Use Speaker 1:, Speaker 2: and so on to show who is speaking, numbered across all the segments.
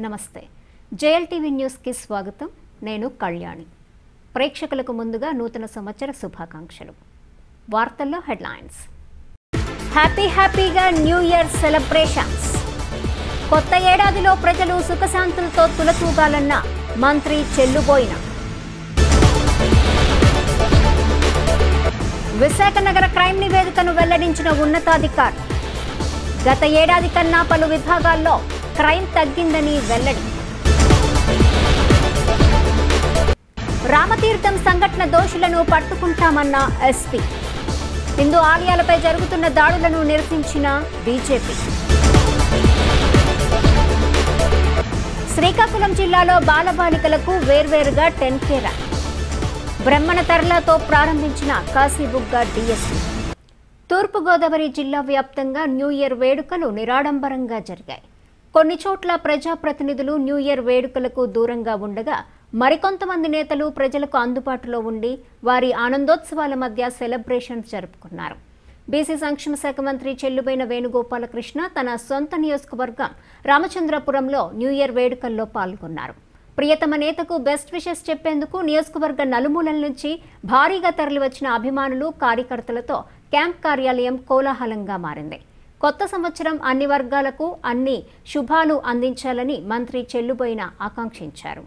Speaker 1: నమస్తే జేఎల్టీవీ న్యూస్కి స్వాగతం నేను కళ్యాణి ప్రేక్షకులకు ముందుగా నూతన సంవత్సర శుభాకాంక్షలు వార్తల్లో హెడ్లైన్స్ హ్యాపీ హ్యాపీగా న్యూ ఇయర్ సెలబ్రేషన్స్ కొత్త ఏడాదిలో ప్రజలు సుఖశాంతులతో తులతూగాలన్న మంత్రి చెల్లుబోయిన విశాఖ నగర క్రైమ్ నివేదికను వెల్లడించిన ఉన్నతాధికారి గత ఏడాది కన్నా పలు విభాగాల్లో క్రైమ్ తగ్గిందని వెల్లడి రామతీర్థం సంఘటన దోషులను పట్టుకుంటామన్న ఎస్పీ హిందూ ఆలయాలపై జరుగుతున్న దాడులను నిరసించిన బీజేపీ శ్రీకాకుళం జిల్లాలో బాలబాలికలకు వేర్వేరుగా టెన్ కే ర్యాంక్ బ్రహ్మణ తరలతో ప్రారంభించిన కాశీబుగ్గ డిఎస్పీ తూర్పుగోదావరి జిల్లా వ్యాప్తంగా న్యూ ఇయర్ వేడుకలు నిరాడంబరంగా జరిగాయి కొన్ని చోట్ల ప్రజాప్రతినిధులు న్యూ ఇయర్ వేడుకలకు దూరంగా ఉండగా మరికొంతమంది నేతలు ప్రజలకు అందుబాటులో ఉండి వారి ఆనందోత్సవాల మధ్య సెలబ్రేషన్స్ జరుపుకున్నారు బీసీ సంక్షేమ శాఖ మంత్రి చెల్లుబైన వేణుగోపాలకృష్ణ తన సొంత నియోజకవర్గం రామచంద్రపురంలో న్యూ ఇయర్ వేడుకల్లో పాల్గొన్నారు ప్రియతమ నేతకు బెస్ట్ విషెస్ చెప్పేందుకు నియోజకవర్గ నలుమూలల నుంచి భారీగా తరలివచ్చిన అభిమానులు కార్యకర్తలతో క్యాంప్ కార్యాలయం కోలాహలంగా మారింది కొత్త సంవత్సరం అన్ని వర్గాలకు అన్ని శుభాలు అందించాలని మంత్రి చెల్లుబోయిన ఆకాంక్షించారు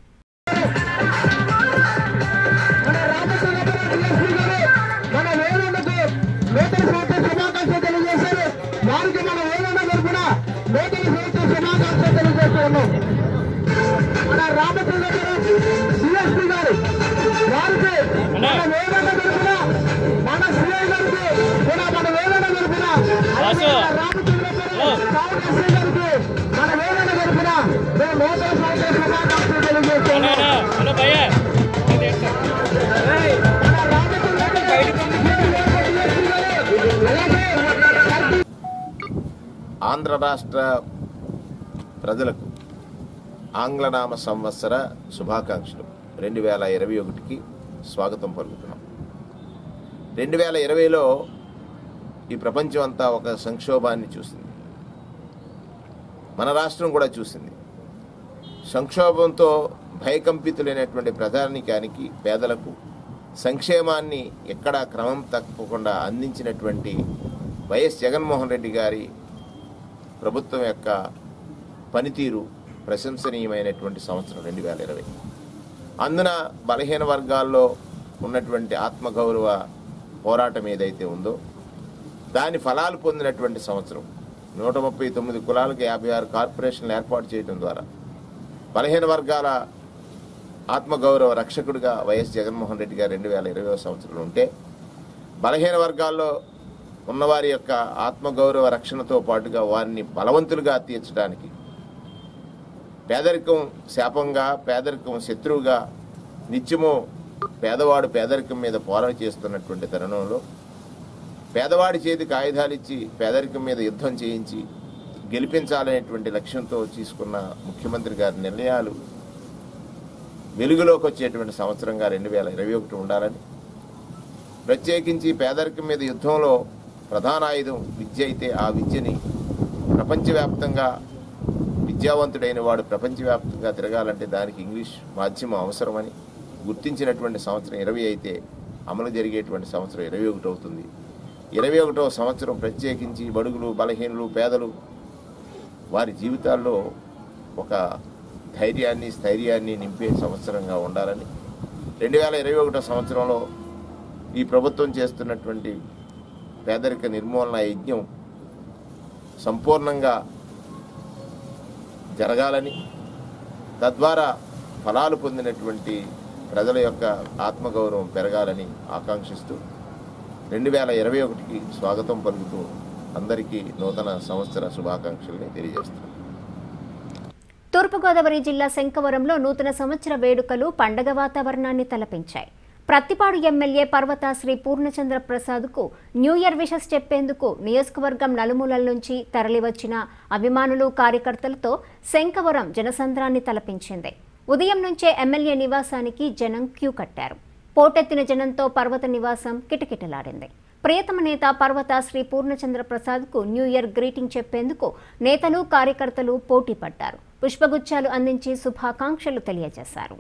Speaker 2: మన రామచంద్రపురం డిఎస్పీ గారు మన వేణుకు నూతన సంవత్సర శుభాకాంక్షలు తెలియజేశారు వారికి మన వేణున్న తరఫున నూతన సంవత్సర శుభాకాంక్షలు తెలియజేస్తున్నాం మన రామచంద్రపురం డిఎస్పీ గారు వారికి మన వేణున్న తరఫున మన సిఐ గారికి కూడా మన వేణున్న తరఫున అలాగే మన రామచంద్రపురం టౌన్ ఎస్ఐ గారికి మన వేణున్న తరఫున మేము నూతన సంవత్సర శుభాకాంక్షలు తెలియజేస్తున్నాం
Speaker 3: హలో భయ్యా
Speaker 4: ఆంధ్ర రాష్ట్ర ప్రజలకు ఆంగ్లనామ సంవత్సర శుభాకాంక్షలు రెండు వేల ఇరవై ఒకటికి స్వాగతం పలుకుతున్నాం రెండు వేల ఇరవైలో ఈ ప్రపంచం అంతా ఒక సంక్షోభాన్ని చూసింది మన రాష్ట్రం కూడా చూసింది సంక్షోభంతో భయకంపితులైనటువంటి ప్రధానికానికి పేదలకు సంక్షేమాన్ని ఎక్కడా క్రమం తప్పకుండా అందించినటువంటి వైఎస్ జగన్మోహన్ రెడ్డి గారి ప్రభుత్వం యొక్క పనితీరు ప్రశంసనీయమైనటువంటి సంవత్సరం రెండు వేల ఇరవై అందున బలహీన వర్గాల్లో ఉన్నటువంటి ఆత్మగౌరవ పోరాటం ఏదైతే ఉందో దాని ఫలాలు పొందినటువంటి సంవత్సరం నూట ముప్పై తొమ్మిది కులాలకు యాభై ఆరు కార్పొరేషన్లు ఏర్పాటు చేయడం ద్వారా బలహీన వర్గాల ఆత్మగౌరవ రక్షకుడిగా వైఎస్ జగన్మోహన్ రెడ్డి గారు రెండు వేల ఇరవై సంవత్సరంలో ఉంటే బలహీన వర్గాల్లో ఉన్నవారి యొక్క ఆత్మగౌరవ రక్షణతో పాటుగా వారిని బలవంతులుగా తీర్చడానికి పేదరికం శాపంగా పేదరికం శత్రువుగా నిత్యము పేదవాడు పేదరికం మీద పోరాట చేస్తున్నటువంటి తరుణంలో పేదవాడి చేతికి ఆయుధాలు ఇచ్చి పేదరికం మీద యుద్ధం చేయించి గెలిపించాలనేటువంటి లక్ష్యంతో తీసుకున్న ముఖ్యమంత్రి గారి నిర్ణయాలు వెలుగులోకి వచ్చేటువంటి సంవత్సరంగా రెండు వేల ఇరవై ఒకటి ఉండాలని ప్రత్యేకించి పేదరికం మీద యుద్ధంలో ప్రధాన ఆయుధం విద్య అయితే ఆ విద్యని ప్రపంచవ్యాప్తంగా విద్యావంతుడైన వాడు ప్రపంచవ్యాప్తంగా తిరగాలంటే దానికి ఇంగ్లీష్ మాధ్యమం అవసరమని గుర్తించినటువంటి సంవత్సరం ఇరవై అయితే అమలు జరిగేటువంటి సంవత్సరం ఇరవై ఒకటి అవుతుంది ఇరవై ఒకటవ సంవత్సరం ప్రత్యేకించి బడుగులు బలహీనులు పేదలు వారి జీవితాల్లో ఒక ధైర్యాన్ని స్థైర్యాన్ని నింపే సంవత్సరంగా ఉండాలని రెండు వేల ఇరవై ఒకటో సంవత్సరంలో ఈ ప్రభుత్వం చేస్తున్నటువంటి పేదరిక నిర్మూలన యజ్ఞం సంపూర్ణంగా జరగాలని తద్వారా ఫలాలు పొందినటువంటి ప్రజల యొక్క ఆత్మగౌరవం పెరగాలని ఆకాంక్షిస్తూ రెండు వేల ఇరవై ఒకటికి స్వాగతం పలుకుతూ అందరికీ నూతన సంవత్సర శుభాకాంక్షల్ని తెలియజేస్తున్నాను
Speaker 1: తూర్పుగోదావరి జిల్లా శంకవరంలో నూతన సంవత్సర వేడుకలు పండగ వాతావరణాన్ని తలపించాయి ప్రత్తిపాడు ఎమ్మెల్యే పర్వత శ్రీ పూర్ణచంద్ర ప్రసాద్కు న్యూ ఇయర్ విషెస్ చెప్పేందుకు నియోజకవర్గం నలుమూలల నుంచి తరలివచ్చిన అభిమానులు కార్యకర్తలతో శంకవరం జనసంద్రాన్ని తలపించింది ఉదయం నుంచే ఎమ్మెల్యే నివాసానికి జనం క్యూ కట్టారు పోటెత్తిన జనంతో పర్వత నివాసం కిటకిటలాడింది ప్రియతమ నేత పర్వత శ్రీ పూర్ణచంద్ర ప్రసాద్కు న్యూ ఇయర్ గ్రీటింగ్ చెప్పేందుకు నేతలు కార్యకర్తలు పోటీ పడ్డారు పుష్పగుచ్చాలు అందించి శుభాకాంక్షలు తెలియజేశారు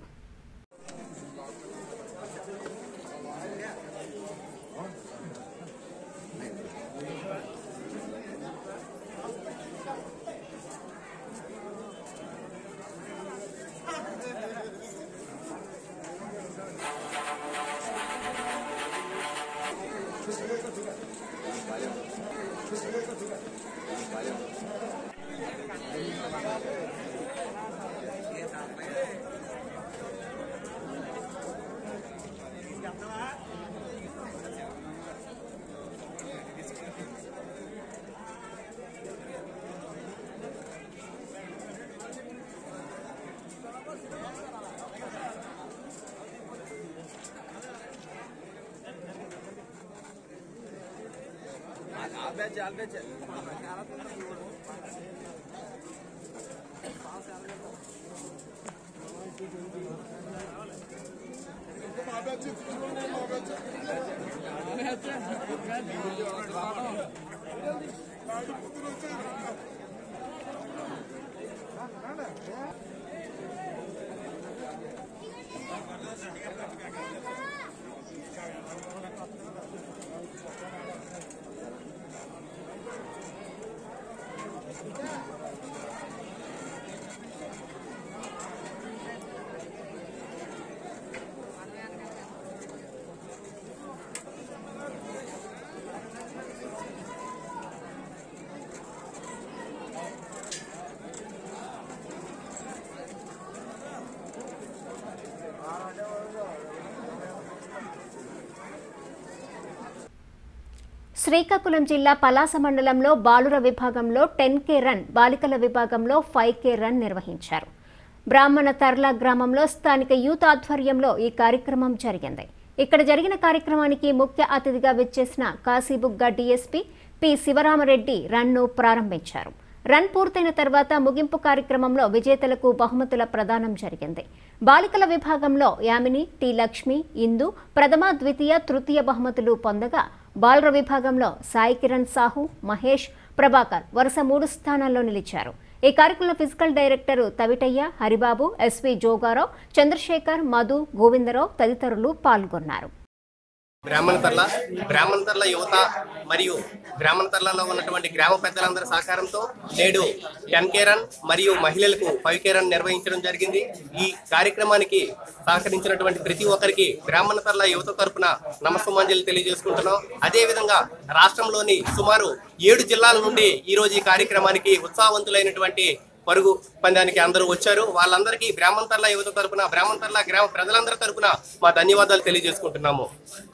Speaker 1: శ్రీకాకుళం జిల్లా పలాస మండలంలో బాలుర విభాగంలో టెన్ కే రన్ బాలికల విభాగంలో ఫైవ్ కే రన్ నిర్వహించారు బ్రాహ్మణ తర్ల గ్రామంలో స్థానిక యూత్ ఆధ్వర్యంలో ఈ కార్యక్రమం జరిగింది ఇక్కడ జరిగిన కార్యక్రమానికి ముఖ్య అతిథిగా విచ్చేసిన కాశీబుగ్గ డీఎస్పీ పి శివరామరెడ్డి రన్ను ప్రారంభించారు రన్ పూర్తయిన తర్వాత ముగింపు కార్యక్రమంలో విజేతలకు బహుమతుల ప్రదానం జరిగింది బాలికల విభాగంలో యామిని టి లక్ష్మి ఇందు ప్రథమ ద్వితీయ తృతీయ బహుమతులు పొందగా బాలుర విభాగంలో సాయి కిరణ్ సాహు మహేష్ ప్రభాకర్ వరుస మూడు స్థానాల్లో నిలిచారు ఈ కార్యక్రమంలో physical director Tavitayya Haribabu SV Jogarao Chandrasekhar Madhu Govindarao తదితరులు పాల్గొన్నారు
Speaker 3: బ్రాహ్మణతర్ల బ్రాహ్మణతర్ల యువత మరియు బ్రాహ్మణతర్లలో ఉన్నటువంటి గ్రామ పెద్దలందరి సహకారంతో నేడు టెన్ కే రన్ మరియు మహిళలకు ఫైవ్ కే రన్ నిర్వహించడం జరిగింది ఈ కార్యక్రమానికి సహకరించినటువంటి ప్రతి ఒక్కరికి బ్రాహ్మణతర్ల యువత తరపున నమస్సుమాంజలి తెలియజేసుకుంటున్నాం అదేవిధంగా రాష్ట్రంలోని సుమారు ఏడు జిల్లాల నుండి ఈ రోజు ఈ కార్యక్రమానికి ఉత్సాహవంతులైనటువంటి పరుగు పందానికి అందరూ వచ్చారు వాళ్ళందరికీ బ్రాహ్మణతర్ల యువత తరపున బ్రాహ్మణతర్ల గ్రామ ప్రజలందరి తరపున మా ధన్యవాదాలు తెలియజేసుకుంటున్నాము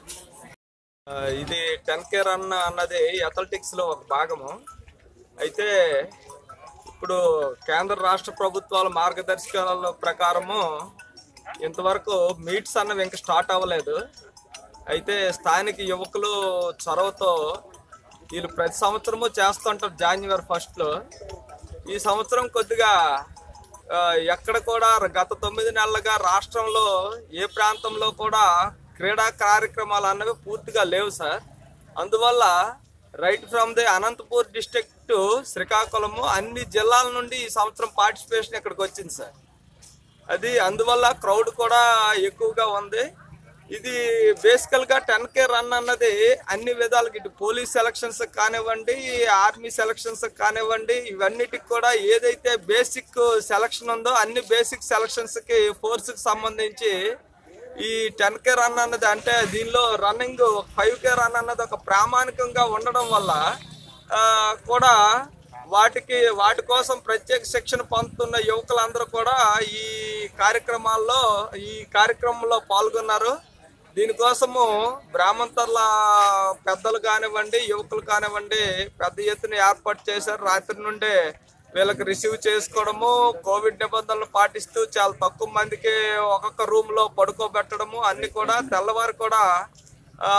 Speaker 5: ఆ, ఇది టెన్ కే రన్ అన్నది అథ్లెటిక్స్ లో ఒక భాగము అయితే ఇప్పుడు కేంద్ర రాష్ట్ర ప్రభుత్వాల మార్గదర్శకాల ప్రకారము ఇంతవరకు మీట్స్ అన్నవి ఇంకా స్టార్ట్ అవ్వలేదు అయితే స్థానిక యువకులు చొరవతో వీళ్ళు ప్రతి సంవత్సరము చేస్తుంటారు జనవరి ఫస్ట్లో ఈ సంవత్సరం కొద్దిగా ఆ, ఎక్కడ కూడా గత తొమ్మిది నెలలుగా రాష్ట్రంలో ఏ ప్రాంతంలో కూడా క్రీడా కార్యక్రమాలు అన్నవి పూర్తిగా లేవు సార్ అందువల్ల right from the Anantapur district Srikakulam అన్ని జిల్లాల నుండి ఈ సంవత్సరం పార్టిసిపేషన్ ఇక్కడికి వచ్చింది సార్ అది అందువల్ల క్రౌడ్ కూడా ఎక్కువగా ఉంది ఇది బేసికల్ గా టెన్ కే రన్ అన్నది అన్ని విధాలుగా ఇటు పోలీస్ సెలక్షన్స్ కానివ్వండి ఆర్మీ సెలక్షన్స్ కానివ్వండి ఇవన్నిటికి కూడా ఏదైతే బేసిక్ సెలక్షన్ ఉందో అన్ని బేసిక్ సెలక్షన్స్ కి ఫోర్స్ కి సంబంధించి ఈ టెన్ కే రన్ అన్నది అంటే దీనిలో రన్నింగ్ ఫైవ్ కే రన్ అన్నది ఒక ప్రామాణికంగా ఉండడం వల్ల ఆ, కూడా వాటికి వాటి కోసం ప్రత్యేక శిక్షణ పొందుతున్న యువకులందరూ కూడా ఈ కార్యక్రమాల్లో ఈ కార్యక్రమంలో పాల్గొన్నారు దీనికోసము బ్రాహ్మణతర్ల పెద్దలు కానివ్వండి యువకులు కానివ్వండి పెద్ద ఎత్తున ఏర్పాటు చేశారు రాత్రి నుండే వీళ్ళకి రిసీవ్ చేసుకోవడము కోవిడ్ నిబంధనలు పాటిస్తూ చాలా తక్కువ మందికి ఒక్కొక్క రూమ్ లో పడుకోబెట్టడము అన్ని కూడా తెల్లవారు కూడా ఆ,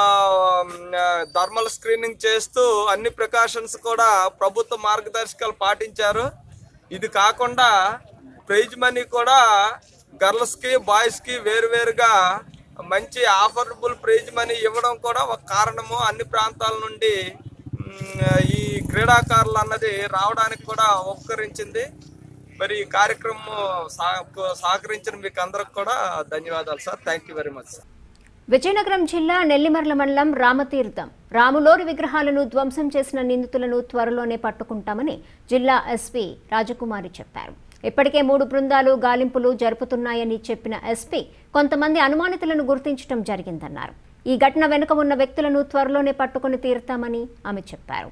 Speaker 5: థర్మల్ స్క్రీనింగ్ చేస్తూ అన్ని ప్రికాషన్స్ కూడా ప్రభుత్వ మార్గదర్శకాలు పాటించారు ఇది కాకుండా ప్రైజ్ మనీ కూడా గర్ల్స్ కి బాయ్స్ కి వేరువేరుగా మంచి ఆఫరబుల్ ప్రైజ్ మనీ ఇవ్వడం కూడా ఒక కారణము అన్ని ప్రాంతాల నుండి మ్, ఈ క్రీడాకారులు అన్నది రావడానికి కూడా ఉపకరించింది మరి ఈ కార్యక్రమం సహ- సహకరించిన మీకు అందరికి కూడా ధన్యవాదాలు sir thank you very much sir
Speaker 1: Vizianagaram జిల్లా నెల్లిమర్ల మండలం రామతీర్థం రాములోరి విగ్రహాలను ధ్వంసం చేసిన నిందితులను త్వరలోనే పట్టుకుంటామని జిల్లా ఎస్పీ రాజకుమారి చెప్పారు ఇప్పటికే మూడు బృందాలు గాలింపులు జరుపుతున్నాయని చెప్పిన ఎస్పీ కొంతమంది అనుమానితులను గుర్తించడం జరిగిందన్నారు ఈ ఘటన వెనుక ఉన్న వ్యక్తులను త్వరలోనే పట్టుకుని తీరుతామని ఆమె చెప్పారు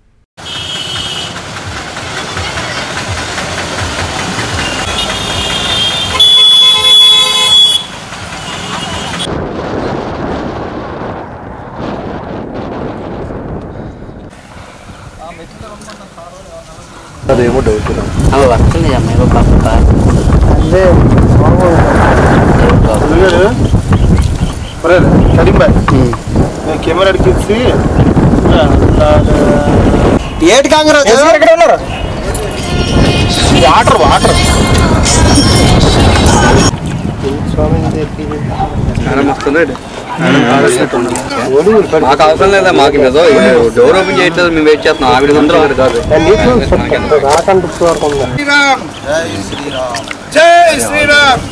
Speaker 6: అవి వస్తుంది అమ్మాయి పక్క
Speaker 2: కెమెరా అడిగిచ్చి
Speaker 7: ఏటి కాంగ్రెస్
Speaker 2: ఎక్కడ ఉన్నారు వాటర్ వాటర్
Speaker 6: మాకు అవసరం లేదా మాకు ఏదో డోర్ ఓపెన్ చేయట్లేదు మేము వెయిట్ చేస్తున్నాం ఆవిడ అందరూ కాదు
Speaker 2: జై శ్రీరామ్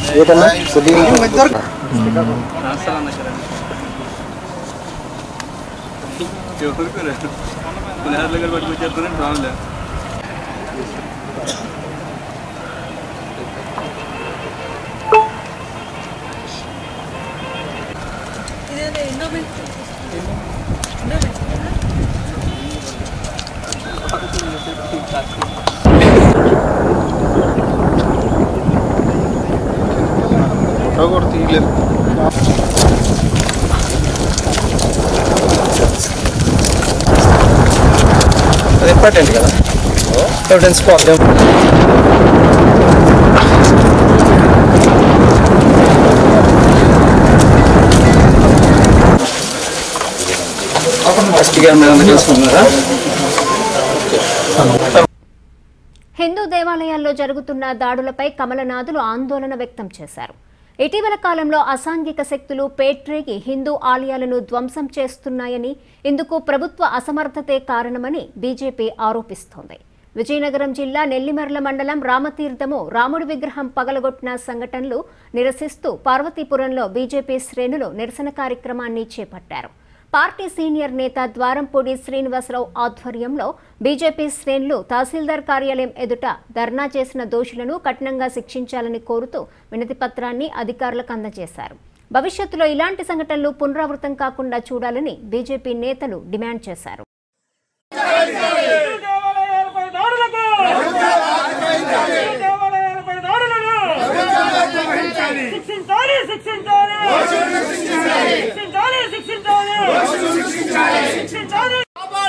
Speaker 2: కూడా తీయలేదు
Speaker 7: అది ఇంపార్టెంట్ కదా ఎవిడెన్స్ ప్రాబ్లం ఎస్టీ గారి మీద తెలుసుకున్నారా
Speaker 1: హిందూ దేవాలయాల్లో జరుగుతున్న దాడులపై కమలనాథులు ఆందోళన వ్యక్తం చేశారు ఇటీవల కాలంలో అసాంఘిక శక్తులు పేట్రేగి హిందూ ఆలయాలను ధ్వంసం చేస్తున్నాయని ఇందుకు ప్రభుత్వ అసమర్థతే కారణమని బీజేపీ ఆరోపిస్తోంది విజయనగరం జిల్లా నెల్లిమర్ల మండలం రామతీర్థము రాముడి విగ్రహం పగలగొట్టిన సంఘటనలు నిరసిస్తూ పార్వతీపురంలో బీజేపీ శ్రేణులు నిరసన కార్యక్రమాన్ని చేపట్టారు పార్టీ సీనియర్ నేత ద్వారంపూడి శ్రీనివాసరావు ఆధ్వర్యంలో బీజేపీ శ్రేణులు తహసీల్దార్ కార్యాలయం ఎదుట ధర్నా చేసిన దోషులను కఠినంగా శిక్షించాలని కోరుతూ వినతి పత్రాన్ని అధికారులకు అందజేశారు భవిష్యత్తులో ఇలాంటి సంఘటనలు పునరావృతం కాకుండా చూడాలని బీజేపీ నేతలు డిమాండ్ చేశారు
Speaker 8: దేవాలయాలపై దాడులకు దేవాలయాలపై దాడులను శిక్షించాలి శిక్షించాలి శిక్షించాలి శిక్షించాలి శిక్షించాలి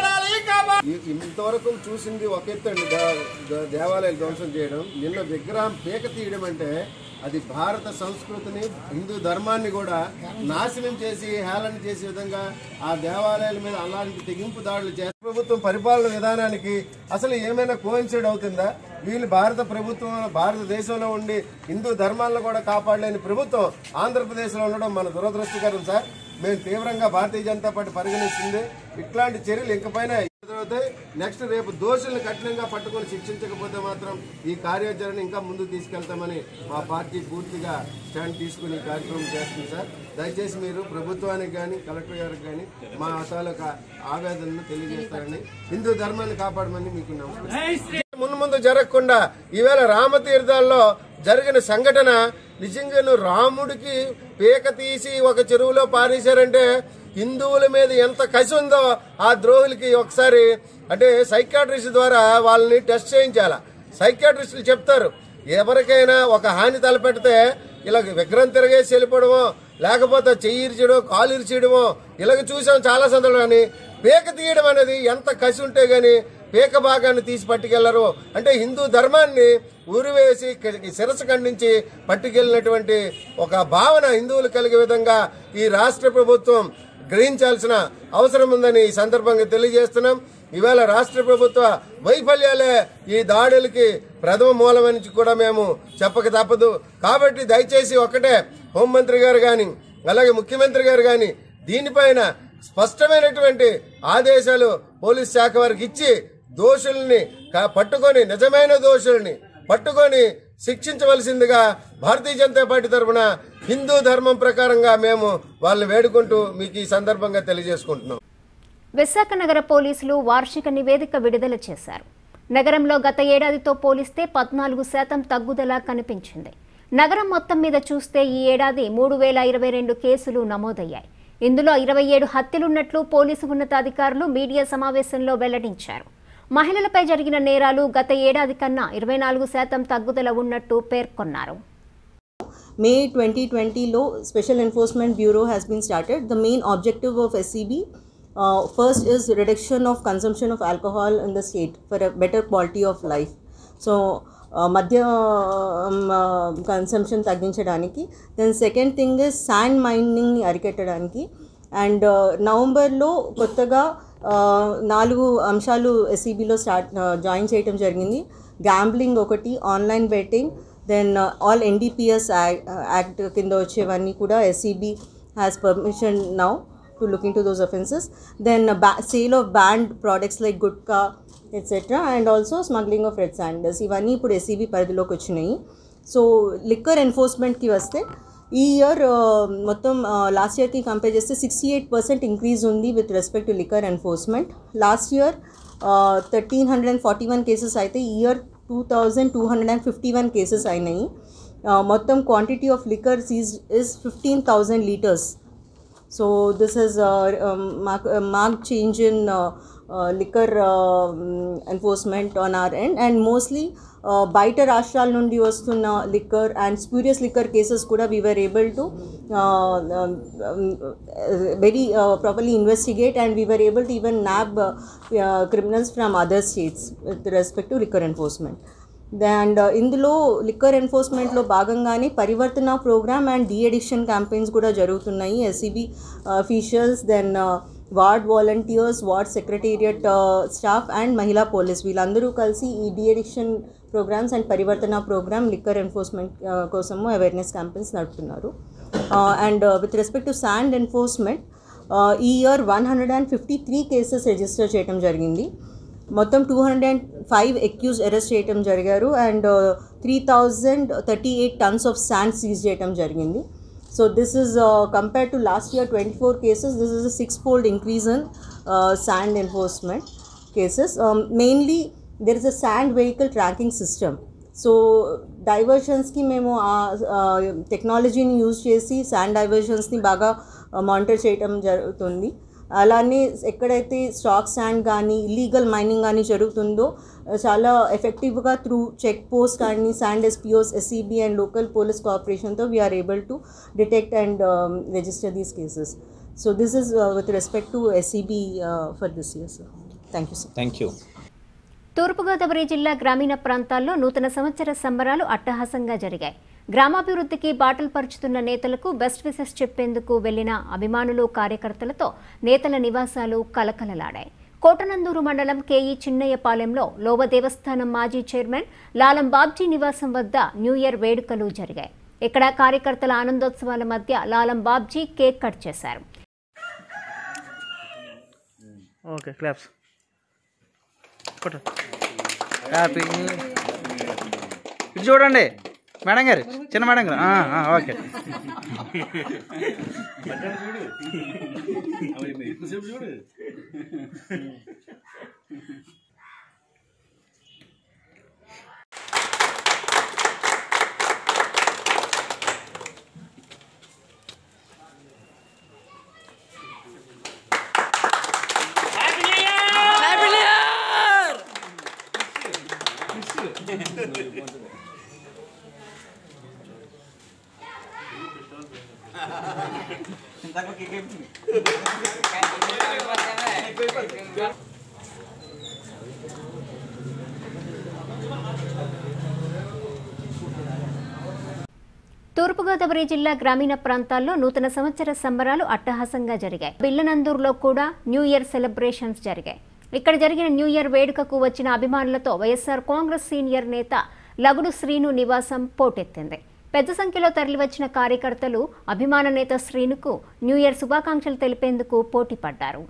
Speaker 2: ఈ- ఇంతవరకు చూసింది ఒక ఎత్తు అండి దే- దే- దేవాలయాలు ధ్వంసం చేయడం నిన్న విగ్రహం పీక తీయడం అంటే అది భారత సంస్కృతిని హిందూ ధర్మాన్ని కూడా నాశనం చేసి హేళన చేసే విధంగా ఆ దేవాలయాల మీద అలాంటి తెగింపు దాడులు చేస్తారు ప్రభుత్వం పరిపాలన విధానానికి అసలు ఏమైనా కోయిన్సైడ్ అవుతుందా వీళ్ళు భారత ప్రభుత్వం భారతదేశంలో ఉండి హిందూ ధర్మాలను కూడా కాపాడలేని ప్రభుత్వం ఆంధ్రప్రదేశ్లో ఉండడం మన దురదృష్టకరం సార్ మేము తీవ్రంగా భారతీయ జనతా పార్టీ పరిగణిస్తుంది ఇట్లాంటి చర్యలు ఇంకపైన ఎదురవుతాయి నెక్స్ట్ రేపు దోషులను కఠినంగా పట్టుకొని శిక్షించకపోతే మాత్రం ఈ కార్యాచరణ ఇంకా ముందుకు తీసుకెళ్తామని మా పార్టీ పూర్తిగా స్టాండ్ తీసుకుని ఈ కార్యక్రమం చేస్తుంది సార్ దయచేసి మీరు ప్రభుత్వానికి కానీ కలెక్టర్ గారికి కానీ మా తాలూకా ఆవేదనను తెలియజేస్తారని హిందూ ధర్మాన్ని కాపాడమని మీకు నమస్కారం ముందు ముందు జరగకుండా ఈవేళ రామతీర్థాల్లో జరిగిన సంఘటన నిజంగాను రాముడికి పీక తీసి ఒక చెరువులో పారేశారంటే హిందువుల మీద ఎంత కసి ఉందో ఆ ద్రోహులకి ఒకసారి అంటే సైకాట్రిస్ట్ ద్వారా వాళ్ళని టెస్ట్ చేయించాల సైకాట్రిస్టులు చెప్తారు ఎవరికైనా ఒక హాని తలపెడితే ఇలా విగ్రహం తిరగేసి వెళ్ళిపోవడమో లేకపోతే చెయ్యి ఇరిచడమో కాలు ఇరిచేయడమో ఇలాగ చూసాం చాలా సందర్భాలు కానీ పీక తీయడం అనేది ఎంత కసి ఉంటే గాని పీక భాగాన్ని తీసి పట్టుకెళ్లరు అంటే హిందూ ధర్మాన్ని ఊరివేసి క- శిరస్సు ఖండించి పట్టుకెళ్ళినటువంటి ఒక భావన హిందువులు కలిగే విధంగా ఈ రాష్ట్ర ప్రభుత్వం గ్రహించాల్సిన అవసరం ఉందని ఈ సందర్భంగా తెలియజేస్తున్నాం ఇవాళ రాష్ట్ర ప్రభుత్వ వైఫల్యాలే ఈ దాడులకి ప్రథమ మూలమని కూడా మేము చెప్పక తప్పదు కాబట్టి దయచేసి ఒక్కటే హోంమంత్రి గారు కానీ అలాగే ముఖ్యమంత్రి గారు కానీ దీనిపైన స్పష్టమైనటువంటి ఆదేశాలు పోలీస్ శాఖ వారికి ఇచ్చి దోషుల్ని క- పట్టుకొని నిజమైన దోషుల్ని
Speaker 9: పట్టుకొని శిక్షించవలసిందిగా భారతీయ జనతా పార్టీ తరఫున హిందూ ధర్మం ప్రకారంగా మేము వాళ్ళని వేడుకుంటూ మీకు ఈ సందర్భంగా తెలియజేసుకుంటున్నాం
Speaker 1: విశాఖ నగర పోలీసులు వార్షిక నివేదిక విడుదల చేశారు నగరంలో గత ఏడాదితో పోలిస్తే పద్నాలుగు శాతం తగ్గుదల కనిపించింది నగరం మొత్తం మీద చూస్తే ఈ ఏడాది మూడు వేల ఇరవై రెండు కేసులు నమోదయ్యాయి ఇందులో ఇరవై ఏడు హత్యలున్నట్లు పోలీసు ఉన్నతాధికారులు మీడియా సమావేశంలో వెల్లడించారు మహిళలపై జరిగిన నేరాలు గత ఏడాది కన్నా ఇరవై నాలుగు శాతం తగ్గుదల ఉన్నట్టు పేర్కొన్నారు
Speaker 10: May 2020 law Special Enforcement Bureau has been started. The main objective of SCB uh, first is reduction of consumption of alcohol in the state for a better quality of life. So మద్య consumption తగ్గించడానికి then second thing is sand మైనింగ్ని అరికట్టడానికి and నవంబర్లో కొత్తగా uh, నాలుగు అంశాలు ఎస్సీబీలో start join చేయడం జరిగింది గ్యాంబ్లింగ్ ఒకటి online betting then all NDPS act కింద వచ్చేవన్నీ కూడా SEB has permission now to look into those offences then sale of banned products like gutka etcetera and also smuggling of red sanders ఇవన్నీ ఇప్పుడు SCB పరిధిలోకి వచ్చినాయి so liquor ఎన్ఫోర్స్మెంట్కి వస్తే ఈ year మొత్తం లాస్ట్ ఇయర్కి కంపేర్ చేస్తే సిక్స్టీ ఎయిట్ పర్సెంట్ ఇంక్రీజ్ ఉంది with respect to liquor enforcement last year thirteen hundred and forty one cases అయితే ఈ year two thousand two hundred and fifty one cases అయినాయి మొత్తం quantity of liquor seize is fifteen thousand litres so this is mark mark change in liquor enforcement on our end and mostly బయట రాష్ట్రాల నుండి వస్తున్న liquor and spurious liquor cases కూడా we were able to very properly investigate and we were able to even nab criminals from other states with respect to liquor enforcement and ఇందులో liquor ఎన్ఫోర్స్మెంట్లో భాగంగానే Parivartana program and de addiction campaigns కూడా జరుగుతున్నాయి SEB officials then ward volunteers ward secretariat staff and Mahila police వీళ్ళందరూ కలిసి ఈ de addiction programs and Parivartana program liquor enforcement కోసము awareness campaigns నడుపుతున్నారు and with respect to sand enforcement ఈ year one hundred and fifty three cases register చేయడం జరిగింది మొత్తం two hundred and five accused arrest చేయడం జరిగారు and three thousand thirty eight tons of sand seize చేయడం జరిగింది so this is compare to last year twenty four cases this is a six fold increase in sand enforcement cases mainly there is a sand vehicle tracking system so డైవర్షన్స్కి మేము టెక్నాలజీని use చేసి sand డైవర్షన్స్ని బాగా monitor చేయటం జరుగుతుంది అలానే ఎక్కడైతే stock sand కానీ ఇల్లీగల్ మైనింగ్ కానీ జరుగుతుందో చాలా ఎఫెక్టివ్గా త్రూ చెక్ పోస్ట్ కానీ sand SPOs SEB and local police కోఆపరేషన్తో we are able to detect and register these cases so this is with respect to SEB for this year sir thank you sir
Speaker 11: thank you
Speaker 1: Thurpugodavari జిల్లా గ్రామీణ ప్రాంతాల్లో నూతన సంవత్సర సంబరాలు అట్టహాసంగా జరిగాయి గ్రామాభివృద్ధికి బాటలు పరుచుతున్న నేతలకు బెస్ట్ విషెస్ చెప్పేందుకు వెళ్లిన అభిమానులు కార్యకర్తలతో నేతల నివాసాలు కలకలలాడాయి కోటనందూరు మండలం కేఈ చిన్నయ్యపాలెంలో లోవ దేవస్థానం మాజీ చైర్మన్ లాలం బాబ్జీ నివాసం వద్ద న్యూ ఇయర్ వేడుకలు జరిగాయి ఇక్కడ కార్యకర్తల ఆనందోత్సవాల మధ్య లాలం బాబ్జీ కేక్ కట్ చేశారు
Speaker 7: ఓకే క్లాప్స్ హ్యాపీ ఇటు చూడండి మేడం గారు చిన్న మేడం గారు ఆ, ఆ, ఓకే
Speaker 1: తూర్పుగోదావరి జిల్లా గ్రామీణ ప్రాంతాల్లో నూతన సంవత్సర సంబరాలు అట్టహాసంగా జరిగాయి బిల్లనందూరులో కూడా న్యూ ఇయర్ సెలబ్రేషన్స్ జరిగాయి ఇక్కడ జరిగిన న్యూ ఇయర్ వేడుకకు వచ్చిన అభిమానులతో వైఎస్ఆర్ కాంగ్రెస్ సీనియర్ నేత లగుడు శ్రీను నివాసం పోటెత్తింది పెద్ద సంఖ్యలో తరలివచ్చిన కార్యకర్తలు అభిమాన నేత శ్రీనుకు న్యూ ఇయర్ శుభాకాంక్షలు తెలిపేందుకు పోటీ పడ్డారు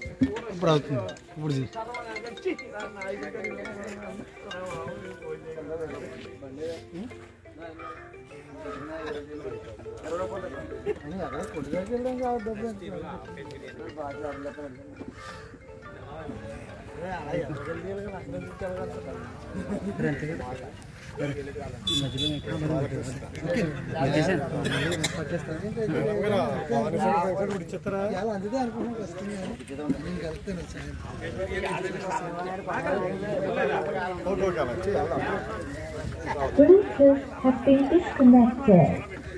Speaker 12: ఇప్పుడు అవుతుంది ఇప్పుడు
Speaker 11: Bluetooth has been disconnected.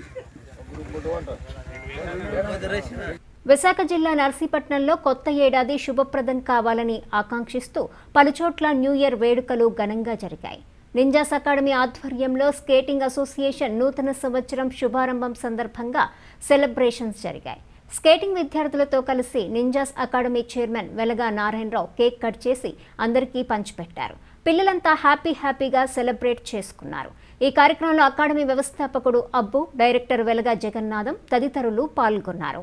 Speaker 1: Visakha జిల్లా నర్సీపట్నంలో కొత్త ఏడాది శుభప్రదం కావాలని ఆకాంక్షిస్తూ పలుచోట్ల న్యూ ఇయర్ వేడుకలు ఘనంగా జరిగాయి నింజాస్ అకాడమీ ఆధ్వర్యంలో స్కేటింగ్ అసోసియేషన్ నూతన సంవత్సరం శుభారంభం సందర్భంగా సెలబ్రేషన్స్ జరిగాయి స్కేటింగ్ విద్యార్థులతో కలిసి Ninjas academy chairman Velaga Narayanarao cake cut చేసి అందరికీ పంచిపెట్టారు పిల్లలంతా హ్యాపీ హ్యాపీగా సెలబ్రేట్ చేసుకున్నారు ఈ కార్యక్రమంలో అకాడమీ వ్యవస్థాపకుడు అబ్బు డైరెక్టర్ వెలగా జగన్నాథం తదితరులు పాల్గొన్నారు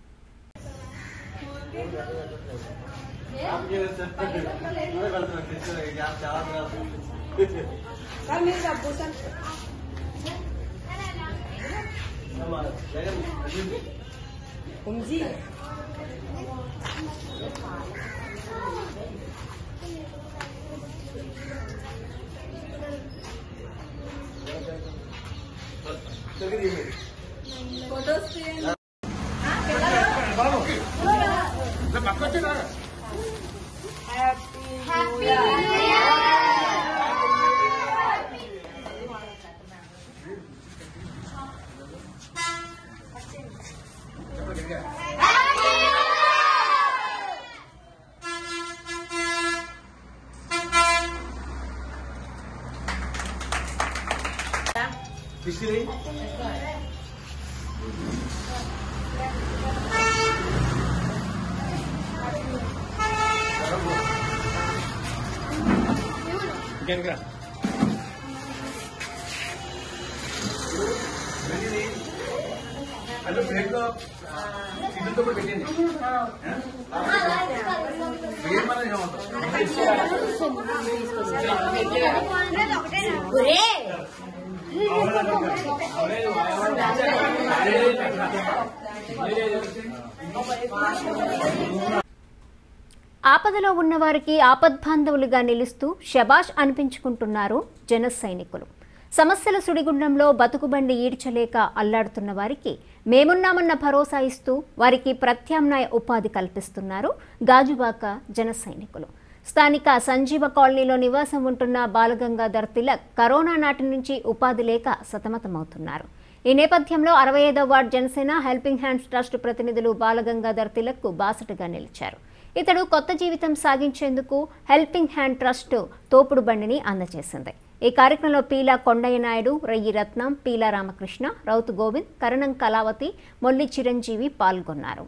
Speaker 1: ఆపదలో ఉన్నవారికి ఆపద్బాంధవులుగా నిలుస్తూ శబాష్ అనిపించుకుంటున్నారు జన సైనికులు సమస్యల సుడిగుండంలో బతుకుబండి ఈడ్చలేక అల్లాడుతున్న వారికి మేమున్నామన్న భరోసా ఇస్తూ వారికి ప్రత్యామ్నాయ ఉపాధి కల్పిస్తున్నారు గాజువాక జన సైనికులు స్థానిక సంజీవ కాలనీలో నివాసం ఉంటున్న బాలగంగాధర్ తిలక్ కరోనా నాటి నుంచి ఉపాధి లేక సతమతమవుతున్నారు ఈ నేపథ్యంలో అరవై ఐదో ward Janasena helping hands trust ప్రతినిధులు బాలగంగాధర్ తిలక్కు బాసటగా నిలిచారు ఇతడు కొత్త జీవితం సాగించేందుకు హెల్పింగ్ హ్యాండ్ ట్రస్ట్ తోపుడు బండిని అందజేసింది ఈ కార్యక్రమంలో పీలా కొండయ్య నాయుడు రయ్యి రత్నం పీలా రామకృష్ణ రౌతు గోవింద్ కరణం కళావతి మొల్లి చిరంజీవి పాల్గొన్నారు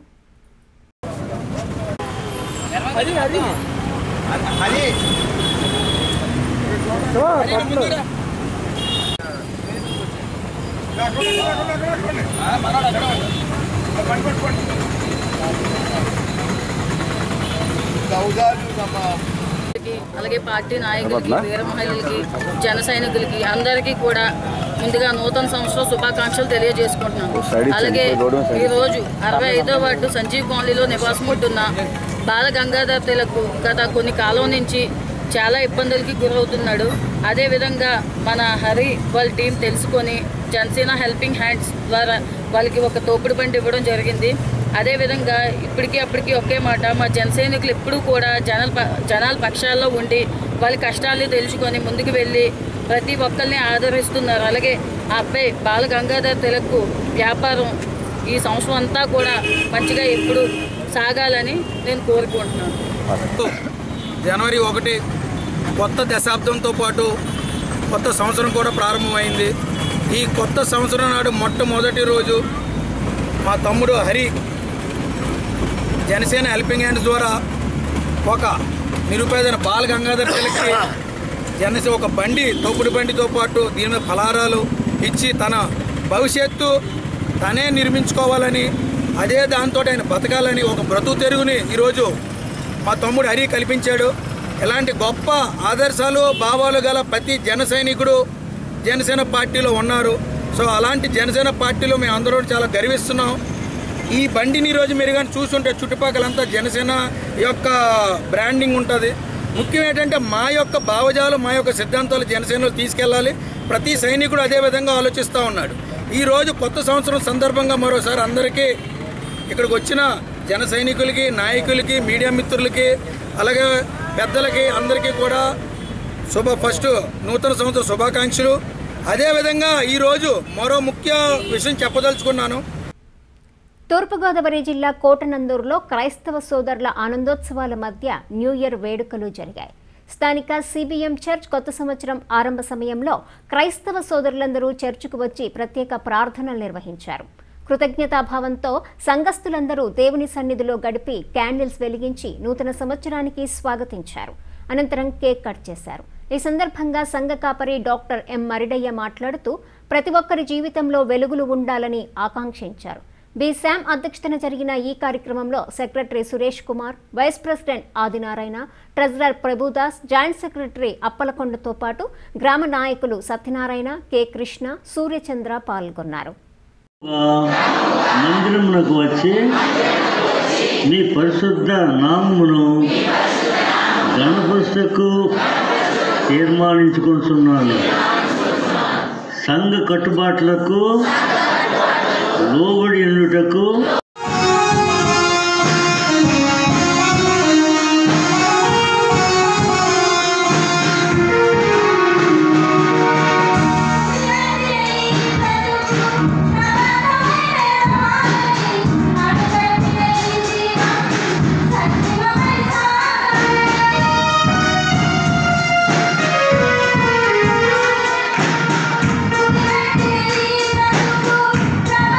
Speaker 12: అలాగే పార్టీ నాయకులకి వీర మహిళలకి జన సైనికులకి అందరికీ కూడా ముందుగా నూతన సంవత్సరం శుభాకాంక్షలు తెలియజేసుకుంటున్నాను అలాగే ఈ రోజు అరవై ఐదో వార్డు సంజీవ్ కాలనీలో నివాసం ఉంటున్న బాల గంగాధర్ తిలకు గత కొన్ని కాలం నుంచి చాలా ఇబ్బందులకి గురవుతున్నాడు అదేవిధంగా మన హరి వాళ్ళ టీం తెలుసుకొని జనసేన హెల్పింగ్ హ్యాండ్స్ ద్వారా వాళ్ళకి ఒక తోపుడు బండి ఇవ్వడం జరిగింది అదేవిధంగా ఇప్పటికీ అప్పటికి ఒకే మాట మా జన సైనికులు ఎప్పుడూ కూడా జనాల ప- జనాల పక్షాల్లో ఉండి వాళ్ళ కష్టాలు తెలుసుకొని ముందుకు వెళ్ళి ప్రతి ఒక్కరిని ఆదరిస్తున్నారు అలాగే ఆ అబ్బాయి బాల గంగాధర్ తిలక్కు వ్యాపారం ఈ సంవత్సరం అంతా కూడా మంచిగా ఎప్పుడు సాగాలని నేను కోరుకుంటున్నాను
Speaker 13: జనవరి ఒకటి కొత్త దశాబ్దంతో పాటు కొత్త సంవత్సరం కూడా ప్రారంభమైంది ఈ కొత్త సంవత్సరం నాడు మొట్టమొదటి రోజు మా తమ్ముడు హరి జనసేన హెల్పింగ్ హ్యాండ్స్ ద్వారా ఒక నిరుపేదన బాల గంగాధర్ తిలక్కి జనసేన ఒక బండి తోపుడు బండితో పాటు దీని మీద ఫలారాలు ఇచ్చి తన భవిష్యత్తు తనే నిర్మించుకోవాలని అదే దాంతో ఆయన బతకాలని ఒక బ్రతుకు తెరుగుని ఈరోజు మా తమ్ముడు హరి కల్పించాడు ఇలాంటి గొప్ప ఆదర్శాలు భావాలు గల ప్రతి జన సైనికుడు జనసేన పార్టీలో ఉన్నారు సో అలాంటి జనసేన పార్టీలో మేము అందరూ చాలా గర్విస్తున్నాం ఈ బండిని ఈరోజు మీరు కానీ చూస్తుంటే చుట్టుపక్కలంతా జనసేన యొక్క బ్రాండింగ్ ఉంటుంది ముఖ్యం ఏంటంటే మా యొక్క భావజాలు మా యొక్క సిద్ధాంతాలు జనసేనలో తీసుకెళ్ళాలి ప్రతి సైనికుడు అదే విధంగా ఆలోచిస్తూ ఉన్నాడు ఈ రోజు కొత్త సంవత్సరం సందర్భంగా మరోసారి అందరికీ ఇక్కడికి వచ్చిన జన సైనికులకి నాయకులకి మీడియా మిత్రులకి అలాగే పెద్దలకి అందరికీ కూడా శుభ ఫస్ట్ నూతన సంవత్సర శుభాకాంక్షలు అదేవిధంగా ఈరోజు మరో ముఖ్య విషయం చెప్పదలుచుకున్నాను
Speaker 1: తూర్పుగోదావరి జిల్లా కోటనందూరులో క్రైస్తవ సోదరుల ఆనందోత్సవాల మధ్య న్యూ ఇయర్ వేడుకలు జరిగాయి స్థానిక సిబిఎం చర్చ్ కొత్త సంవత్సరం ఆరంభ సమయంలో క్రైస్తవ సోదరులందరూ చర్చికి వచ్చి ప్రత్యేక ప్రార్థనలు నిర్వహించారు కృతజ్ఞతాభావంతో సంఘస్థులందరూ దేవుని సన్నిధిలో గడిపి క్యాండిల్స్ వెలిగించి నూతన సంవత్సరానికి స్వాగతించారు అనంతరం కేక్ కట్ చేశారు ఈ సందర్భంగా సంఘ కాపరి డాక్టర్ ఎం మరిడయ్య మాట్లాడుతూ ప్రతి ఒక్కరి జీవితంలో వెలుగులు ఉండాలని ఆకాంక్షించారు బి శామ్ అధ్యక్షతన జరిగిన ఈ కార్యక్రమంలో secretary Suresh Kumar vice president Adinarayana treasurer Prabhudas joint secretary అప్పలకొండతో పాటు గ్రామ నాయకులు సత్యనారాయణ కె కృష్ణ సూర్యచంద్ర పాల్గొన్నారు
Speaker 14: మందిరమునకు వచ్చి మీ పరిశుద్ధ నామమును గణపరుస్తకు తీర్మానించుకుంటున్నాను సంఘ కట్టుబాట్లకు లోబడి ఉండుటకు
Speaker 15: Thank you.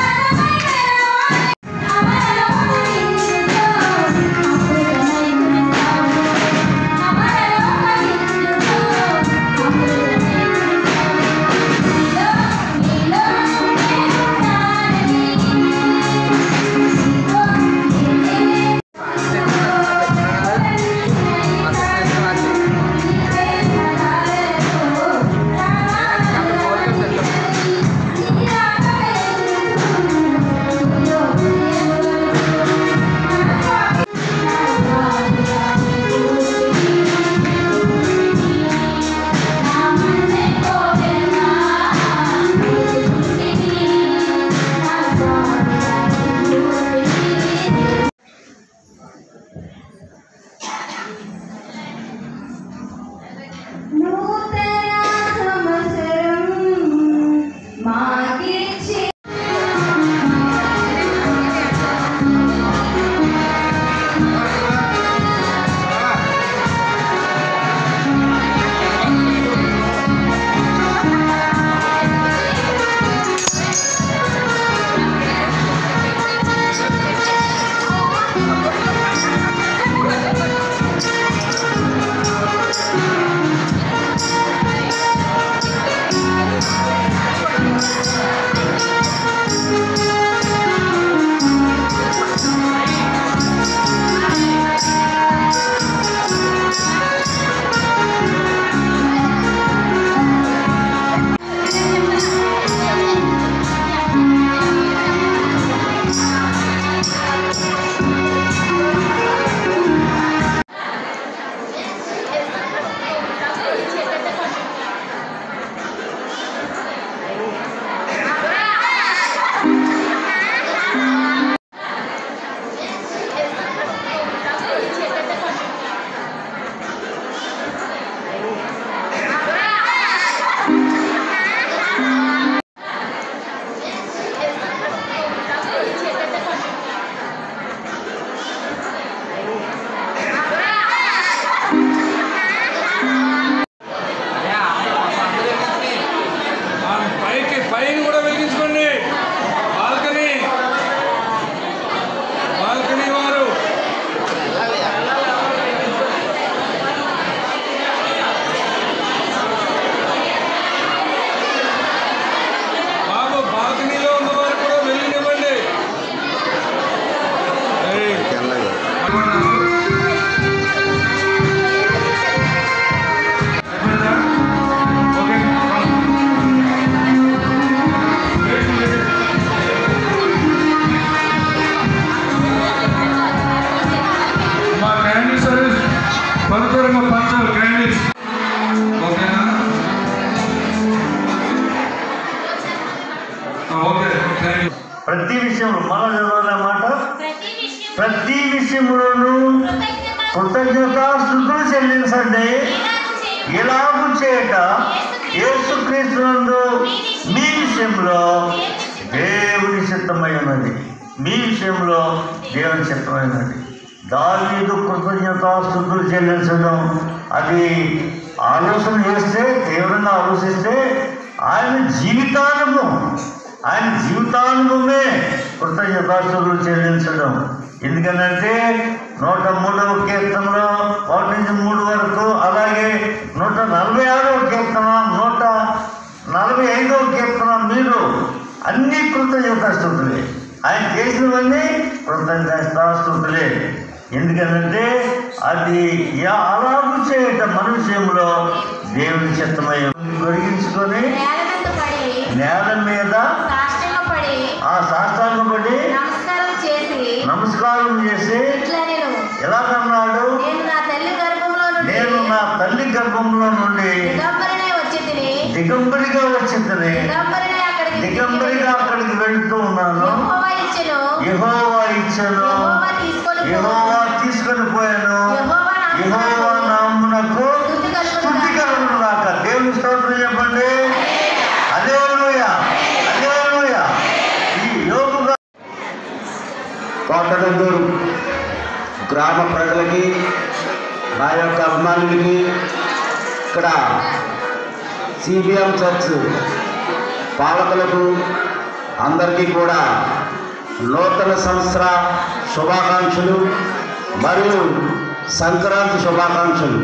Speaker 14: ప్రతి విషయంలో మన చదవాలి మాట ప్రతి విషయంలోనూ కృతజ్ఞత స్థుతులు చెల్లించండి ఇలాగు చేయట యేసుక్రీస్తునందు మీ విషయంలో దేవుని చిత్తమై ఉన్నది మీ విషయంలో దేవుని చిత్తమై ఉన్నది దావీదు కృతజ్ఞత స్థుతులు చెల్లించడం అది ఆలోచన చేస్తే తీవ్రంగా ఆలోచిస్తే ఆయన జీవితానుభవం ఆయన జీవితానుభవమే కృతజ్ఞతాస్తుతులు చెల్లించడం ఎందుకనంటే నూట మూడవ కీర్తనలో ఒకటి నుంచి మూడు వరకు అలాగే నూట నలభై ఆరవ కీర్తన నూట నలభై ఐదవ కీర్తన మీరు అన్ని కృతజ్ఞతాస్తుతులే ఆయన చేసినవన్నీ కృతజ్ఞతాస్తుతులే ఎందుకంటే అది యా- అలాగు చేయటం మన విషయంలో దేవుని చిత్తమై గొరిగించుకొని నేల మీద
Speaker 15: సాష్టాంగపడి
Speaker 14: ఆ శాస్త్రాంగపడి
Speaker 15: నమస్కారం చేసి
Speaker 14: నమస్కారం చేసి
Speaker 15: ఇట్లా నేను
Speaker 14: ఎలాగన్నాడు
Speaker 15: నేను నా తల్లి గర్భంలో నుండి
Speaker 14: నేను నా తల్లి గర్భంలో నుండి
Speaker 15: దిగంబరనే వచ్చి తిని
Speaker 14: దిగంబరిగా వచ్చిందని
Speaker 15: దిగంబరనే అక్కడికి
Speaker 14: దిగంబరిగా అక్కడికి వెళ్తూ ఉన్నాను
Speaker 15: యెహోవా ఇచ్చెను
Speaker 14: యెహోవా ఇచ్చను
Speaker 15: యెహోవా తీసుకొని పోను.
Speaker 14: యెహోవా తీసుకొని పోయాను
Speaker 15: యెహోవా నామమునకు
Speaker 14: యెహోవా నామునకు స్థుతి కలుగును గాక దేవుని స్తోత్రం చెప్పండి అదే అదే ఈ యోగుగా
Speaker 16: కోటనందూరు గ్రామ ప్రజలకి నా యొక్క అభిమానులకి ఇక్కడ సిబిఎం చర్చ్ పాలకులకు అందరికీ కూడా నూతన సంవత్సర శుభాకాంక్షలు మరియు సంక్రాంతి శుభాకాంక్షలు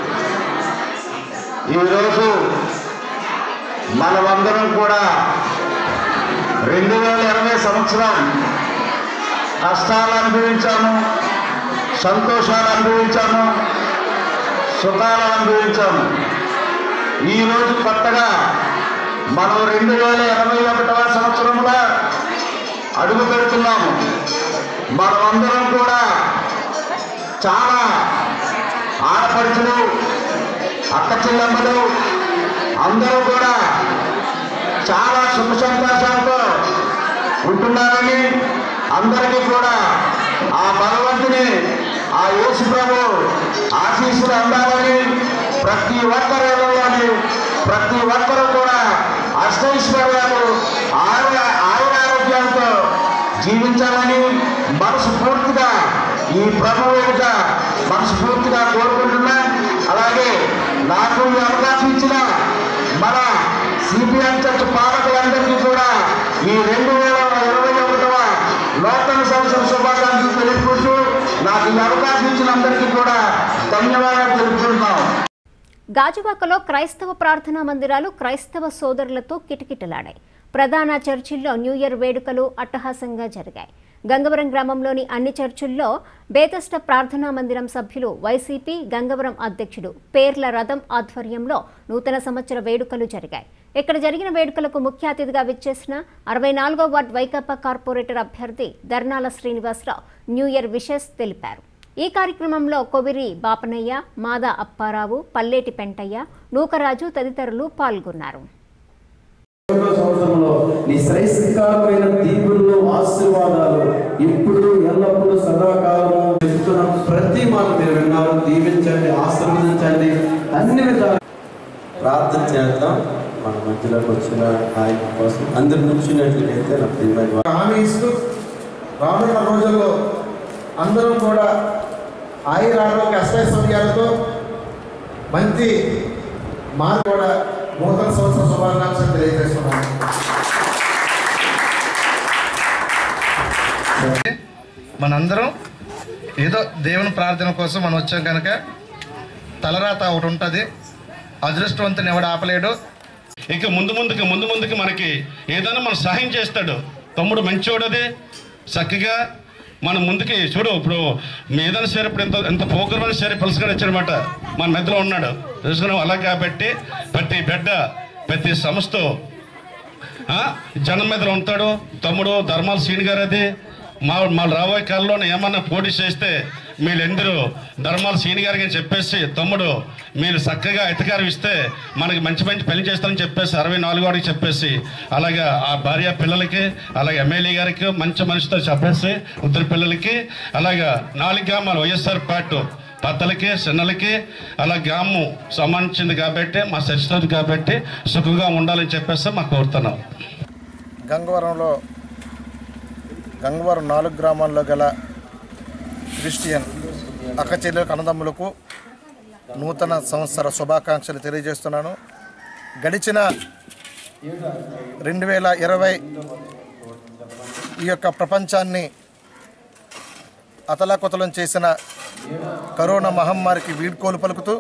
Speaker 16: ఈరోజు మనమందరం కూడా రెండు వేల ఇరవై సంవత్సరం కష్టాలు అనుభవించాము సంతోషాలు అనుభవించాము సుఖాలు అనుభవించాము ఈరోజు కొత్తగా మనం రెండు వేల ఇరవై ఒకటవ సంవత్సరంలో అడుగు పెడుతున్నాము మనమందరం కూడా చాలా ఆడపడుచులు అక్క చెల్లెమ్మలు అందరూ కూడా చాలా సుఖ సంతోషాలతో ఉంటున్నారని అందరికీ కూడా ఆ భగవంతుని ఆ యేసు ప్రభు ఆశీస్సులు అందాలని ప్రతి ఒక్కరిలోని ప్రతి ఒక్కరూ కూడా అష్టైశ్వర్యాలు ఆయుర ఆయురారోగ్యాలతో జీవించాలని మనస్ఫూర్తిగా ఈ ప్రభు వెనుక మనస్ఫూర్తిగా కోరుకుంటున్నా అలాగే నాకు ఈ అవకాశం ఇచ్చిన మన సిపిఎం చర్చ్ పాలకులందరికీ కూడా ఈ రెండు వేల ఇరవై ఒకటవ నూతన సంవత్సర శుభాకాంక్షలు తెలుపుకుంటూ నాకు ఈ అవకాశం ఇచ్చిన అందరికీ కూడా ధన్యవాదాలు తెలుపుకుంటున్నాం
Speaker 1: గాజువాకలో క్రైస్తవ ప్రార్థనా మందిరాలు క్రైస్తవ సోదరులతో కిటకిటలాడాయి ప్రధాన చర్చిల్లో న్యూ ఇయర్ వేడుకలు అట్టహాసంగా జరిగాయి గంగవరం గ్రామంలోని అన్ని చర్చుల్లో బేతస్ట ప్రార్థనా మందిరం సభ్యులు వైసీపీ గంగవరం అధ్యక్షుడు పేర్ల రథం ఆధ్వర్యంలో నూతన సంవత్సర వేడుకలు జరిగాయి ఇక్కడ జరిగిన వేడుకలకు ముఖ్య అతిథిగా విచ్చేసిన అరవై నాలుగో వార్డ్ వైకాపా కార్పొరేటర్ అభ్యర్థి Dharnala Srinivasarao new year wishes తెలిపారు ఈ కార్యక్రమంలో కొవిరి బాపనయ్య మాదా అప్పారావు పల్లేటి పెంటయ్య నూకరాజు తదితరులు పాల్గొన్నారు
Speaker 17: ఒకటో సంవత్సరంలో నీ శ్రేష్ఠకరమైన దీవులు ఆశీర్వాదాలు ఇప్పుడు ఎల్లప్పుడూ సదాకాలము చెప్తున్నాం ప్రతి మాట మీరు విన్నారు దీవించండి ఆశీర్వదించండి అన్ని విధాలు ప్రార్థన చేద్దాం మన మధ్యలోకి వచ్చిన ఆయన కోసం అందరు నుంచినట్లయితే నా ప్రియమైన
Speaker 9: హామీ ఇస్తూ రానున్న రోజుల్లో అందరం కూడా ఆయుర ఆరోగ్య అష్టైశ్వర్యాలతో మంచి మార్పు కూడా నూతన సంవత్సర శుభాకాంక్షలు తెలియజేస్తున్నాను
Speaker 18: మనందరం ఏదో దేవుని ప్రార్థన కోసం మనం వచ్చాం కనుక తలరాత ఒకటి ఉంటుంది అదృష్టవంతుని ఎవడు ఆపలేడు
Speaker 19: ఇక ముందు ముందుకు ముందు ముందుకు మనకి ఏదైనా మన సహాయం చేస్తాడు తమ్ముడు మంచోడది చక్కగా మనం ముందుకి చూడు ఇప్పుడు మీ ఏదైనా సరే ఇప్పుడు ఎంత ఎంత పోకరమైన సరే పిలుసుకొని వచ్చాడనమాట మన మధ్యలో ఉన్నాడు తెలుసుకున్నాం అలా కాబట్టి ప్రతి బిడ్డ ప్రతి సంస్థ ఆ, జనం మీద ఉంటాడు తమ్ముడు ధర్మాల శ్రీని గారు అది మా మా రాబోయే కాలంలో ఏమన్నా పోటీ చేస్తే మీరెందరూ ధర్మాల సీని గారికి అని చెప్పేసి తమ్ముడు మీరు చక్కగా ఎతకారం ఇస్తే మనకి మంచి మంచి పెళ్లి చేస్తారని చెప్పేసి అరవై నాలుగు వాడికి చెప్పేసి అలాగా ఆ భార్య పిల్లలకి అలాగే ఎమ్మెల్యే గారికి మంచి మనిషితో చెప్పేసి ఇద్దరు పిల్లలకి అలాగా నాలుగు గ్రామాలు వైఎస్ఆర్ పార్టీ పెద్దలకి చిన్నలకి అలా గ్రామం సంబంధించింది కాబట్టి మా చరిత్రది కాబట్టి సుఖంగా ఉండాలని చెప్పేసి మాకు కోరుతున్నాం
Speaker 20: గంగవరంలో గంగవరం నాలుగు గ్రామాల్లో గల క్రిస్టియన్ అక్కచెల్లెలకు అన్నదమ్ములకు నూతన సంవత్సర శుభాకాంక్షలు తెలియజేస్తున్నాను గడిచిన రెండు వేల ఇరవై ఈ యొక్క ప్రపంచాన్ని అతలాకుతలం చేసిన కరోనా మహమ్మారికి వీడ్కోలు పలుకుతూ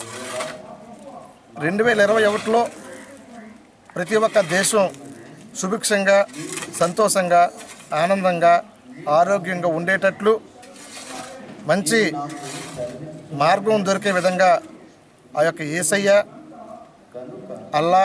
Speaker 20: రెండు వేల ఇరవై ఒకటిలో ప్రతి ఒక్క దేశం సుభిక్షంగా సంతోషంగా ఆనందంగా ఆరోగ్యంగా ఉండేటట్లు మంచి మార్గం దొరికే విధంగా ఆ యొక్క ఏసయ్య అల్లా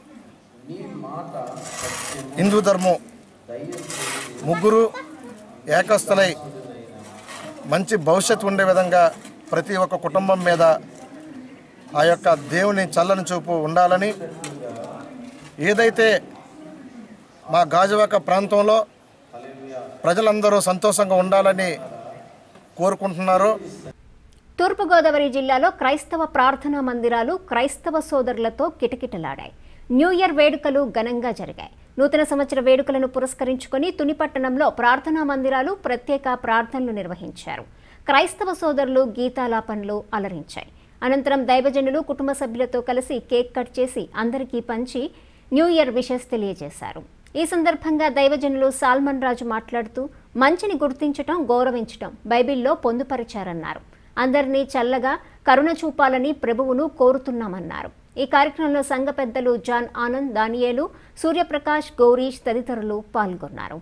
Speaker 20: హిందూ ధర్మం ముగ్గురు ఏకస్థలై మంచి భవిష్యత్తు ఉండే విధంగా ప్రతి ఒక్క కుటుంబం మీద ఆ యొక్క దేవుని చల్లని చూపు ఉండాలని ఏదైతే మా గాజువాక ప్రాంతంలో ప్రజలందరూ సంతోషంగా ఉండాలని కోరుకుంటున్నారో
Speaker 1: తూర్పుగోదావరి జిల్లాలో క్రైస్తవ ప్రార్థనా మందిరాలు క్రైస్తవ సోదరులతో కిటకిటలాడాయి న్యూ ఇయర్ వేడుకలు ఘనంగా జరిగాయి నూతన సంవత్సర వేడుకలను పురస్కరించుకొని తునిపట్టణంలో ప్రార్థనా మందిరాలు ప్రత్యేక ప్రార్థనలు నిర్వహించారు క్రైస్తవ సోదరులు గీతాలాపనలు అలరించాయి అనంతరం దైవజనులు కుటుంబ సభ్యులతో కలిసి కేక్ కట్ చేసి అందరికీ పంచి న్యూ ఇయర్ విషెస్ తెలియజేశారు ఈ సందర్భంగా దైవజనులు సాల్మన్ రాజు మాట్లాడుతూ మంచిని గుర్తించటం గౌరవించటం బైబిల్లో పొందుపరిచారన్నారు అందరినీ చల్లగా కరుణ చూపాలని ప్రభువును కోరుతున్నామన్నారు ఈ కార్యక్రమంలో సంఘ పెద్దలు జాన్ ఆనంద్ దానియేలు సూర్యప్రకాష్ గౌరీష్ తదితరులు పాల్గొన్నారు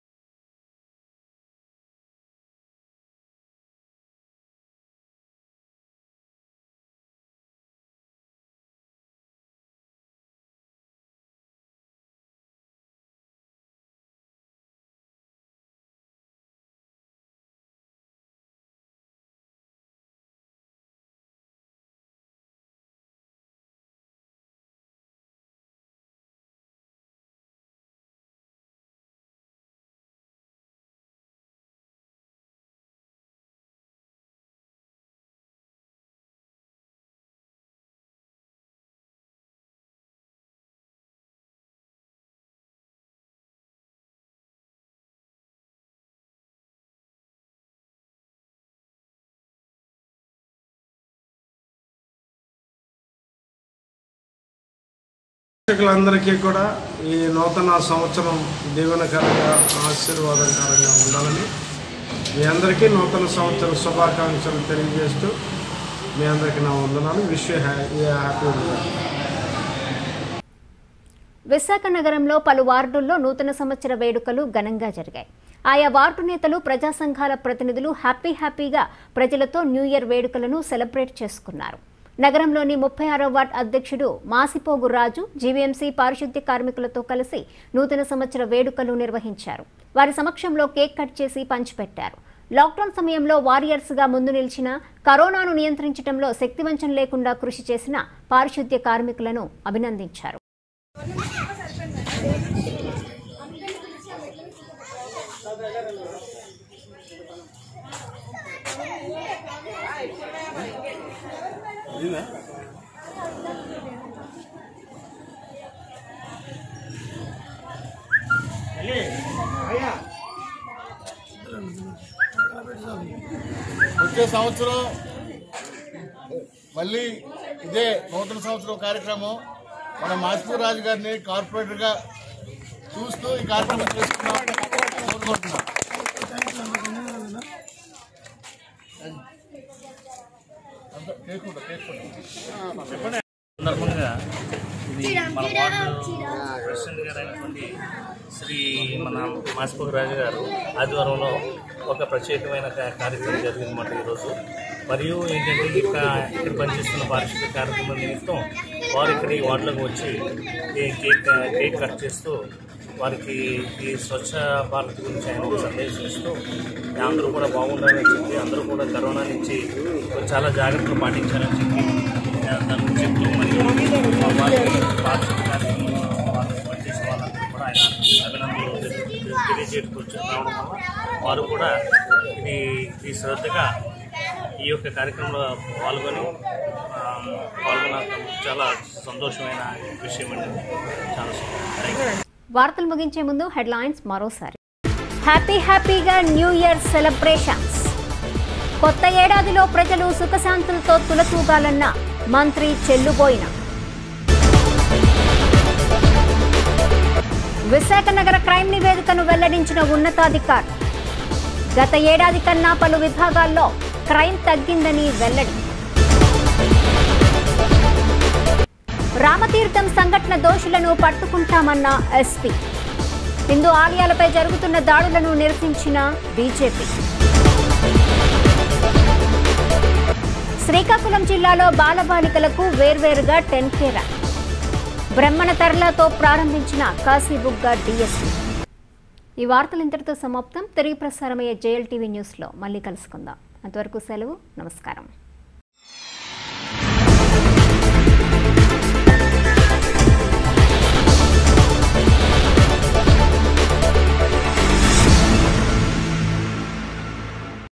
Speaker 21: ప్రేక్షకులందరికీ కూడా ఈ నూతన సంవత్సరం దీవెనకరంగా ఆశీర్వాదకరంగా ఉండాలని మీ అందరికీ నూతన సంవత్సర శుభాకాంక్షలు తెలియజేస్తూ మీ అందరికీ నా వందనాలు విష్ హ్యాపీ
Speaker 1: విశాఖ నగరంలో పలు వార్డుల్లో నూతన సంవత్సర వేడుకలు ఘనంగా జరిగాయి ఆయా వార్డు నేతలు ప్రజా సంఘాల ప్రతినిధులు హ్యాపీ హ్యాపీగా ప్రజలతో న్యూ ఇయర్ వేడుకలను సెలబ్రేట్ చేసుకున్నారు నగరంలోని ముప్పై ఆరో వార్డ్ అధ్యక్షుడు మాసిపోగు రాజు జీవీఎంసీ పారిశుద్ధ్య కార్మికులతో కలిసి నూతన సంవత్సర వేడుకలు నిర్వహించారు వారి సమక్షంలో కేక్ కట్ చేసి పంచిపెట్టారు లాక్డౌన్ సమయంలో వారియర్స్గా ముందు నిలిచిన కరోనాను నియంత్రించడంలో శక్తివంచం లేకుండా కృషి చేసిన పారిశుద్ధ్య కార్మికులను అభినందించారు
Speaker 2: వచ్చే సంవత్సరం మళ్ళీ ఇదే నూతన సంవత్సరం కార్యక్రమం మన మాసిపూర్ రాజు గారిని కార్పొరేటర్గా చూస్తూ ఈ కార్యక్రమం చేసుకున్నాం కోరుకుంటున్నాం అంతా కేసుకుంటా కేసుకుంటా చెప్పండి
Speaker 22: సందర్భంగా ఇది మన వార్డు ప్రెసిడెంట్ గారు అయినటువంటి శ్రీ మన మాసిపోగు రాజు గారు ఆధ్వర్యంలో ఒక ప్రత్యేకమైన కా- కార్యక్రమం జరిగిందన్నమాట ఈరోజు మరియు ఏంటంటే ఇక్కడ ఇక్కడ పనిచేస్తున్న పారిశుద్ధ్య కార్యక్రమం నిమిత్తం వారు ఇక్కడ ఈ వార్డులోకి వచ్చి ఈ కేక్ కేక్ కట్ చేస్తూ వారికి ఈ స్వచ్ఛ భారత్ గురించి ఆయన ఒక సందేశం ఇస్తూ అందరూ కూడా బాగుండాలని చెప్పి అందరూ కూడా కరోనా నుంచి చాలా జాగ్రత్తలు పాటించాలని చెప్పి ఆ, దాని గురించి చెప్తూ మరియు వారికి పారిశుద్ధ కార్యక్రమంలో వారు పనిచేసే వాళ్ళందరూ కూడా ఆయన అభినందనలు తెలి- తెలియజేయడానికి వచ్చి రావడం వల్ల వారు కూడా ఇది ఈ శ్రద్ధగా ఈ యొక్క కార్యక్రమంలో పాల్గొని ఆ, పాల్గొనడం చాలా సంతోషమైన విషయం అండి చాలా థ్యాంక్ యూ
Speaker 1: వార్తలు ముగించే ముందు హెడ్లైన్స్ మరోసారి హ్యాపీ హ్యాపీగా న్యూ ఇయర్ సెలబ్రేషన్స్ కొత్త ఏడాదిలో ప్రజలు సుఖశాంతులతో తులతూగాలన్న మంత్రి చెల్లుబోయిన విశాఖ నగర క్రైమ్ నివేదికను వెల్లడించిన ఉన్నతాధికారి గత ఏడాది కన్నా పలు విభాగాల్లో క్రైమ్ తగ్గిందని వెల్లడి రామతీర్థం సంఘటన దోషులను పట్టుకుంటామన్న ఎస్పీ హిందూ ఆలయాలపై జరుగుతున్న దాడులను నిరసించిన బీజేపీ శ్రీకాకుళం జిల్లాలో బాలబాలికలకు వేర్వేరుగా టెన్ కేరా బ్రహ్మణ తరలతో ప్రారంభించిన కాశీబుగ్గ డిఎస్పీ ఈ వార్తలు ఇంతటితో సమాప్తం తిరిగి ప్రసారమయ్యే జేఎల్ టీవీ న్యూస్లో మళ్ళీ కలుసుకుందాం అంతవరకు సెలవు నమస్కారం